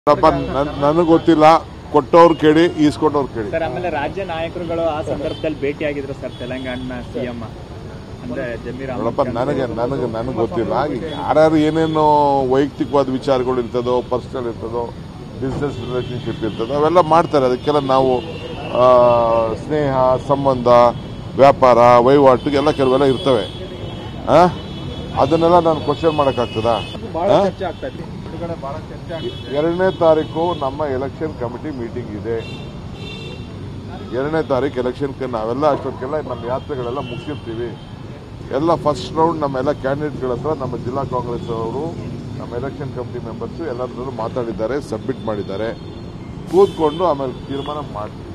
ನೋಡಪ್ಪ ನನಗೆ ಗೊತ್ತಿಲ್ಲ ಕೊಟ್ಟವ್ರು ಕೇಳಿ ಈಸ್ಕೊಂಡವ್ರು ಕೇಳಿ ಸರ್ ಆಮೇಲೆ ರಾಜ್ಯ ನಾಯಕರುಗಳು ಆ ಸಂದರ್ಭದಲ್ಲಿ ಭೇಟಿಯಾಗಿದ್ರು ಸರ್ ತೆಲಂಗಾಣ ಸಿಎಂ ಅಂದ್ರೆ ಜಮೀರ್ ಅಹಮದ್ ನೋಡಪ್ಪ ಖಾನ್. ನನಗೆ ನನಗೆ ನನಗೆ ಗೊತ್ತಿಲ್ಲ ಯಾರ್ಯಾರು ಏನೇನು ವೈಯಕ್ತಿಕವಾದ ವಿಚಾರಗಳು ಇರ್ತದೋ ಪರ್ಸನಲ್ ಇರ್ತದೋ ಬಿಸ್ನೆಸ್ ರಿಲೇಷನ್ಶಿಪ್ ಇರ್ತದೋ ಅವೆಲ್ಲ ಮಾಡ್ತಾರೆ ಅದಕ್ಕೆಲ್ಲ ನಾವು ಆ, ಸ್ನೇಹ ಸಂಬಂಧ ವ್ಯಾಪಾರ ವಹಿವಾಟು ಎಲ್ಲ ಕೆಲವೆಲ್ಲ ಇರ್ತವೆ ಆ? ಅದನ್ನೆಲ್ಲ ನಾನು ಕ್ವಶನ್ ಮಾಡೋಕ್ಕಾಗ್ತದಾ ಬಹಳ ಆ? ಚರ್ಚೆ ಆಗ್ತಾ ಇದೆ ಬಿಡುಗಡೆ ಬಹಳ ಚರ್ಚೆ ಆಗ್ತಿದೆ ಎರಡನೇ ತಾರೀಕು ನಮ್ಮ ಎಲೆಕ್ಷನ್ ಕಮಿಟಿ ಮೀಟಿಂಗ್ ಇದೆ ಎರಡನೇ ತಾರೀಕು ಎಲೆಕ್ಷನ್ ನಾವೆಲ್ಲ ಅಷ್ಟೊತ್ತಿಗೆಲ್ಲ ನಮ್ಮ ಯಾತ್ರೆಗಳೆಲ್ಲ ಮುಗಿಸಿರ್ತೀವಿ ಎಲ್ಲ ಫಸ್ಟ್ ರೌಂಡ್ ನಮ್ಮೆಲ್ಲ ಕ್ಯಾಂಡಿಡೇಟ್ಗಳ ಹತ್ರ ನಮ್ಮ ಜಿಲ್ಲಾ ಕಾಂಗ್ರೆಸ್ ಅವರು ನಮ್ಮ ಎಲೆಕ್ಷನ್ ಕಮಿಟಿ ಮೆಂಬರ್ಸ್ ಎಲ್ಲರಲ್ಲೂ ಮಾತಾಡಿದ್ದಾರೆ ಸಬ್ಮಿಟ್ ಮಾಡಿದ್ದಾರೆ ಕೂತ್ಕೊಂಡು ಆಮೇಲೆ ತೀರ್ಮಾನ ಮಾಡ್ತೀವಿ